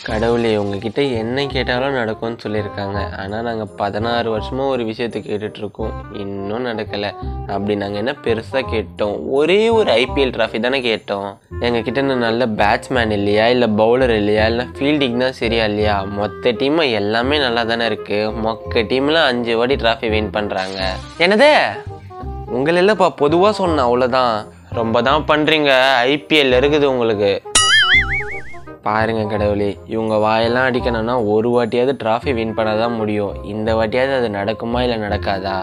கடவுளே உங்ககிட்ட என்ன கேட்டாலும் நடக்கும்னு சொல்லியிருக்காங்க ஆனால் நாங்கள் பதினாறு வருஷமாக ஒரு விஷயத்தை கேட்டுட்ருக்கோம் இன்னும் நடக்கலை அப்படி நாங்கள் என்ன பெருசாக கேட்டோம் ஒரே ஒரு ஐபிஎல் ட்ராஃபி தானே கேட்டோம் எங்ககிட்ட இன்னும் நல்ல பேட்ஸ்மேன் இல்லையா இல்லை பவுலர் இல்லையா இல்லை ஃபீல்டிங் தான் சரியா இல்லையா மொத்த டீம் எல்லாமே நல்லா தானே இருக்குது மொக்க டீமில் அஞ்சு வாட்டி ட்ராஃபி வின் பண்ணுறாங்க என்னது உங்களை இல்லைப்பா பொதுவாக சொன்னேன் அவ்வளோதான் ரொம்ப தான் பண்ணுறீங்க ஐபிஎல் இருக்குது உங்களுக்கு பாருங்க கடவுளே இவங்க வாயெல்லாம் அடிக்கணும்னா ஒரு வாட்டியாவது டிராஃபி வின் பண்ண தான் முடியும் இந்த வாட்டியாவது அது நடக்குமா இல்லை நடக்காதா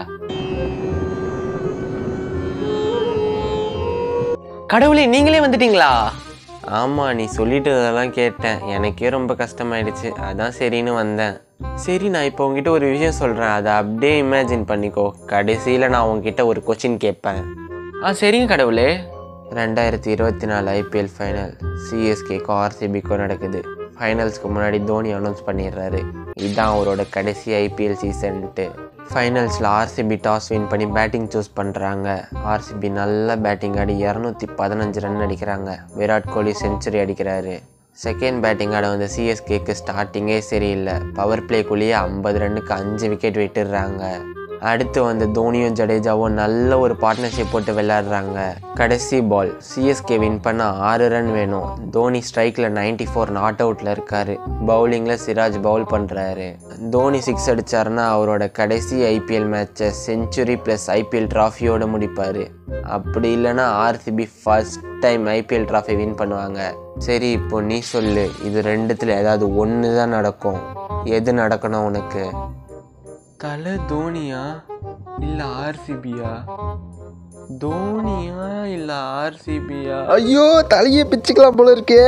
கடவுளே நீங்களே வந்துட்டீங்களா ஆமாம் நீ சொல்லிட்டு அதெல்லாம் கேட்டேன் எனக்கே ரொம்ப கஷ்டமாயிடுச்சு அதான் சரின்னு வந்தேன் சரி நான் இப்போ உங்ககிட்ட ஒரு விஷயம் சொல்கிறேன் அதை அப்படியே இமேஜின் பண்ணிக்கோ கடைசியில் நான் உங்ககிட்ட ஒரு கொஷின் கேட்பேன் ஆ சரிங்க கடவுளே ரெண்டாயிரத்தி இருபத்தி நாலு ஐபிஎல் ஃபைனல் சிஎஸ்கேக்கும் ஆர்சிபிக்கும் நடக்குது ஃபைனல்ஸ்க்கு முன்னாடி தோனி அனௌன்ஸ் பண்ணிடுறாரு இதுதான் அவரோட கடைசி ஐபிஎல் சீசன்ட்டு ஃபைனல்ஸில் ஆர்சிபி டாஸ் வின் பண்ணி பேட்டிங் சூஸ் பண்ணுறாங்க ஆர்சிபி நல்ல பேட்டிங் ஆடி இரநூத்தி பதினஞ்சு ரன் அடிக்கிறாங்க விராட் கோலி செஞ்சுரி அடிக்கிறாரு செகண்ட் பேட்டிங் ஆட வந்து சிஎஸ்கேக்கு ஸ்டார்டிங்கே சரியில்லை பவர் பிளேக்குள்ளேயே ஐம்பது ரன்னுக்கு அஞ்சு விக்கெட் விட்டுடுறாங்க அடுத்து வந்து தோனியும் ஜடேஜாவும் நல்ல ஒரு பார்ட்னர்ஷிப் போட்டு விளையாடுறாங்க கடைசி பால் சிஎஸ்கே வின் பண்ண ஆறு ரன் வேணும் தோனி ஸ்ட்ரைக்கில் நைன்டி ஃபோர் நாட் அவுட்டில் இருக்காரு பவுலிங்கில் சிராஜ் பவுல் பண்ணுறாரு தோனி சிக்ஸ் அடிச்சாருன்னா அவரோட கடைசி ஐபிஎல் மேட்சை செஞ்சுரி ப்ளஸ் ஐபிஎல் ட்ராஃபியோட முடிப்பார் அப்படி இல்லைன்னா RCB first time IPL trophy win பண்ணுவாங்க சரி இப்போ நீ சொல்லு இது ரெண்டுத்தில் ஏதாவது ஒன்று தான் நடக்கும் எது நடக்கணும் உனக்கு தலை தோனியா இல்ல ஆர்சிபியா தோனியா இல்ல ஆர்சிபியா ஐயோ தலையே பிச்சுக்கலாம் போல இருக்கே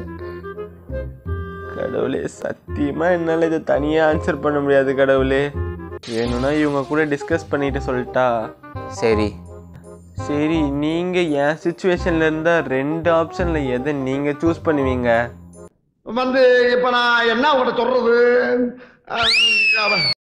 கடவுளே சத்தியமா என்னால இதை தனியா ஆன்சர் பண்ண முடியாது கடவுளே வேணும்னா இவங்க கூட டிஸ்கஸ் பண்ணிட்டு சொல்லிட்டா சரி சரி நீங்க என் சுச்சுவேஷன்ல இருந்தா ரெண்டு ஆப்ஷன்ல எதை நீங்க சூஸ் பண்ணுவீங்க வந்து இப்ப நான் என்ன உங்கள்ட்ட சொல்றது அஹ்,